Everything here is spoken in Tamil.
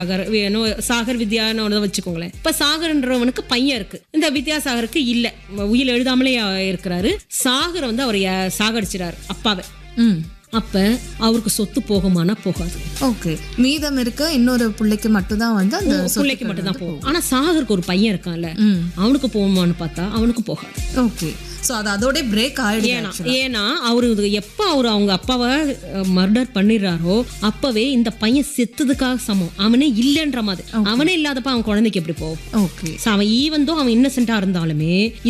சாகர் வேணும் சாகர் வித்யான்னு வச்சுக்கோங்களேன் இப்ப சாகர்ன்றவனுக்கு பையன் இருக்கு இந்த வித்யாசாகருக்கு இல்ல உயிர் எழுதாமலே இருக்கிறாரு சாகர் வந்து அவர் சாகடிச்சிடாரு அப்பாவை ம் அப்ப அவருக்கு சொத்து போகுமானா போகாது ஓகே மீதம் இருக்க இன்னொரு பிள்ளைக்கு மட்டும்தான் வந்து அந்த பிள்ளைக்கு மட்டும் தான் போகும் ஆனா சாகருக்கு ஒரு பையன் இருக்கான்ல ம் அவனுக்கு போகுமான்னு பார்த்தா அவனுக்கு போகாது ஓகே சோ அது அதோட பிரேக் ஆயிடுது ஏன்னா ஏன்னா அவரு இது எப்ப அவரு அவங்க அப்பாவை மர்டர் பண்ணிடுறாரோ அப்பவே இந்த பையன் செத்ததுக்காக சமம் அவனே இல்லைன்ற மாதிரி அவனே இல்லாதப்ப அவன் குழந்தைக்கு எப்படி போகும் ஓகே So, அவன் ஈவந்தோ அவன் இன்னசென்ட்டா இருந்தாலுமே